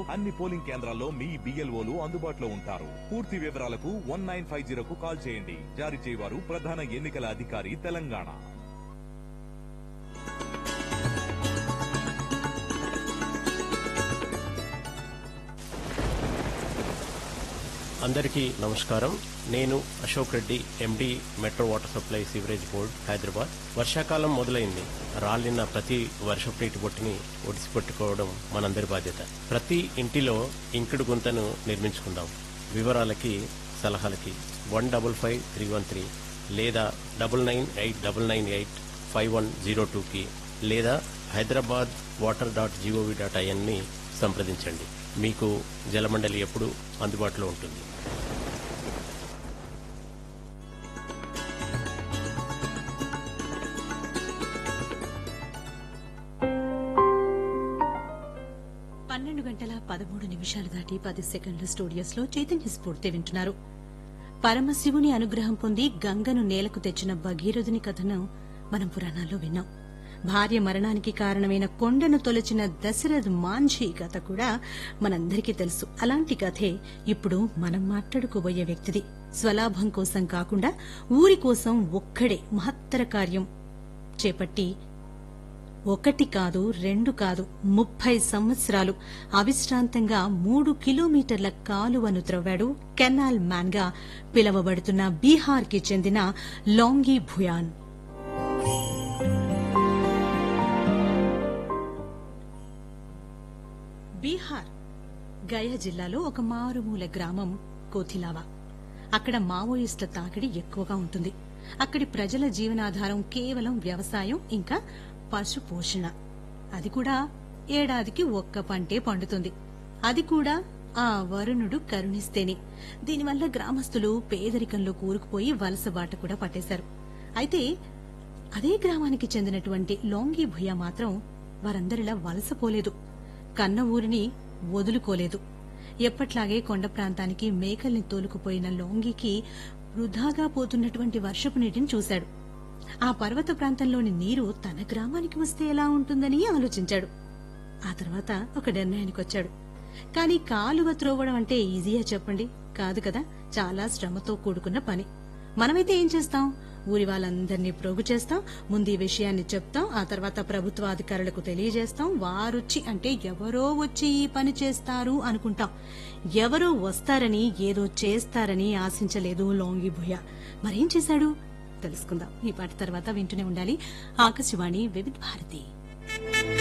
అన్ని పోలింగ్ కేంద్రాల్లో మీ బిఎల్ఓలు అందుబాటులో ఉంటారు పూర్తి వివరాలకు వన్ నైన్ ఫైవ్ జీరోకు కాల్ చేయండి జారీ చేయవారు ప్రధాన ఎన్నికల అధికారి తెలంగాణ అందరికీ నమస్కారం నేను Ashok Reddy MD metro water supply sewerage board Hyderabad వర్షాకాలం మొదలైంది రాలిన ప్రతి వర్షపు నీటి బొట్టుని ఒడిసిపెట్టుకోవడం మనందరి బాధ్యత ప్రతి ఇంటిలో ఇంకుడు గుంతను నిర్మించుకుందాం వివరాలకి సలహాలకి one double five three one three లేదా double nine eight double nine eight five one zero టూకి లేదా Hyderabad water dot gov dot ఐఎన్ని సంప్రదించండి మీకు జలమండలి ఎప్పుడు అందుబాటులో ఉంటుంది పన్నెండు గంటల పదమూడు నిమిషాలు దాటి పది సెకండ్ల స్టూడియోస్ లో చైతన్య స్ఫూర్తి వింటున్నారు పరమశివుని అనుగ్రహం పొంది గంగను నేలకు తెచ్చిన భగీరథుని కథను మనం పురాణాల్లో విన్నాం భార్య మరణానికి కారణమైన కొండను తొలచిన దశరథ్ మాంఝీ కథ కూడా మనందరికీ తెలుసు అలాంటి కథే ఇప్పుడు మనం మాట్లాడుకోబోయే వ్యక్తిది స్వలాభం కోసం కాకుండా ఊరి కోసం ఒక్కడే మహత్తర కార్యం చేపట్టి ఒకటి కాదు రెండు కాదు ముప్పై సంవత్సరాలు అవిశ్రాంతంగా మూడు కిలోమీటర్ల కాలువను త్రవ్వాడు కెనాల్ మ్యాన్ గా పిలవబడుతున్న బీహార్ కి చెందిన లాంగి భుయాన్ బీహార్ గయా జిల్లాలో ఒక మారుమూల గ్రామం కోథిలావా అక్కడ మావోయిస్టుల తాకిడి ఎక్కువగా ఉంటుంది అక్కడి ప్రజల జీవనాధారం కేవలం వ్యవసాయం ఇంకా పశు పోషణ అది కూడా ఏడాదికి ఒక్క పంటే పండుతుంది అది కూడా ఆ వరుణుడు కరుణిస్తేనే దీనివల్ల గ్రామస్తులు పేదరికంలో కూరుకుపోయి వలస బాట కూడా పట్టేశారు అయితే అదే గ్రామానికి చెందినటువంటి లోంగి భుయ మాత్రం వారందరిలా వలసపోలేదు కన్న ఊరిని వదులుకోలేదు ఎప్పట్లాగే కొండ ప్రాంతానికి మేకల్ని తోలుకుపోయిన లోంగికి వృధాగా పోతున్నటువంటి వర్షపు నీటిని చూశాడు ఆ పర్వత ప్రాంతంలోని నీరు తన గ్రామానికి వస్తే ఎలా ఉంటుందని ఆలోచించాడు ఆ తర్వాత ఒక నిర్ణయానికి వచ్చాడు కానీ కాలువ త్రోవడం అంటే ఈజీయా చెప్పండి కాదు కదా చాలా శ్రమతో కూడుకున్న పని మనమైతే ఏం చేస్తాం ఊరి వాళ్ళందరినీ ప్రోగు చేస్తాం ముందు ఈ విషయాన్ని చెప్తాం ఆ తర్వాత ప్రభుత్వ అధికారులకు తెలియజేస్తాం వారొచ్చి అంటే ఎవరో వచ్చి ఈ పని చేస్తారు అనుకుంటాం ఎవరో వస్తారని ఏదో చేస్తారని ఆశించలేదు లోంగి భుయ మరేం చేశాడు తెలుసుకుందాం ఈ పాట తర్వాత వింటూనే ఉండాలి ఆకాశవాణి వివిధ భారతి